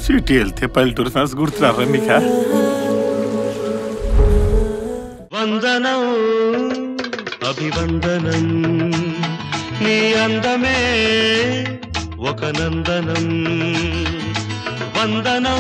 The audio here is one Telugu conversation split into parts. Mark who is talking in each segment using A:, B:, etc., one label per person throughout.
A: సిటీ వెళ్తే పల్లెటూరు ఫ్యాన్స్ గుర్తురారా మీకా
B: వందనం అభివందనం నీ అందమే ఒక నందనం వందనం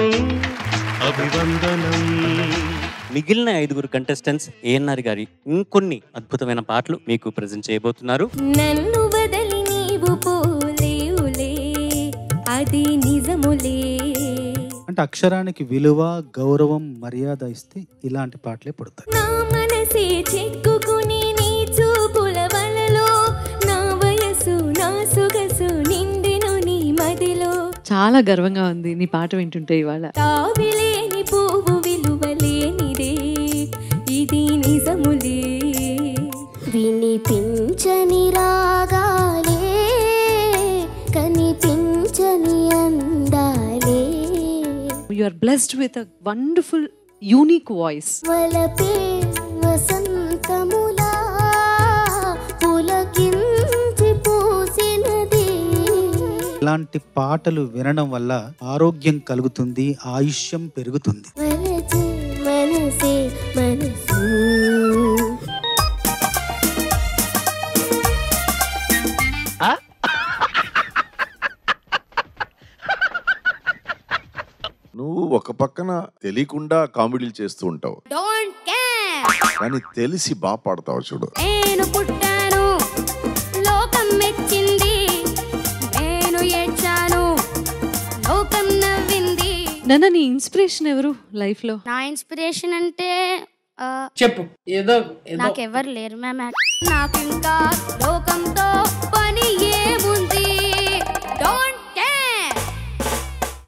B: అభివందనం
C: మిగిలిన ఐదుగురు కంటెస్టెంట్స్ ఏఎన్ఆర్ గారి ఇంకొన్ని అద్భుతమైన పాటలు మీకు ప్రజెంట్ చేయబోతున్నారు
D: నన్ను వదలి నీవు పోలేవులే అది నిజములే
E: అంటే అక్షరానికి విలువ గౌరవం మర్యాద ఇస్తే ఇలాంటి పాటలే పుడతాయి
D: నా మనసే చెక్కుకుని నీ చూపుల వలలో నా వయసు నా సొగసు నిండెను నీ మదిలో
F: చాలా గర్వంగా ఉంది నీ పాట వింటుంటే ఇవాళ
D: తావిలేని పువ్వు విలువలేనిదే ఇది నిజములే వినిపించని రాగాలే కనిపించని అందాలే
F: you are blessed with a wonderful unique voice
D: వలపే వసంతములా పులకించి పూసినది
E: ఇలాంటి పాటలు వినడం వల్ల ఆరోగ్యం కలుగుతుంది ఆయుష్యం పెరుగుతుంది
D: వలచే మనసే మనసు
G: నువ్వు ఒక పక్కన తెలియకుండా కామెడీలు చేస్తూ ఉంటావు
D: డోంట్ కేర్
G: కానీ తెలిసి బాగా పాడతావు చూడు
D: నేను పుట్టాను లోకం మెచ్చింది నేను ఏడ్చాను లోకం నవ్వింది
F: నన్న నీ ఇన్స్పిరేషన్ ఎవరు లైఫ్ లో
D: నా ఇన్స్పిరేషన్ అంటే ఆ,
H: చెప్పు ఏదో ఏదో
D: నాకెవ్వరు లేరు మ్యామ్ నాకు ఇంకా లోకంతో పని ఏముంది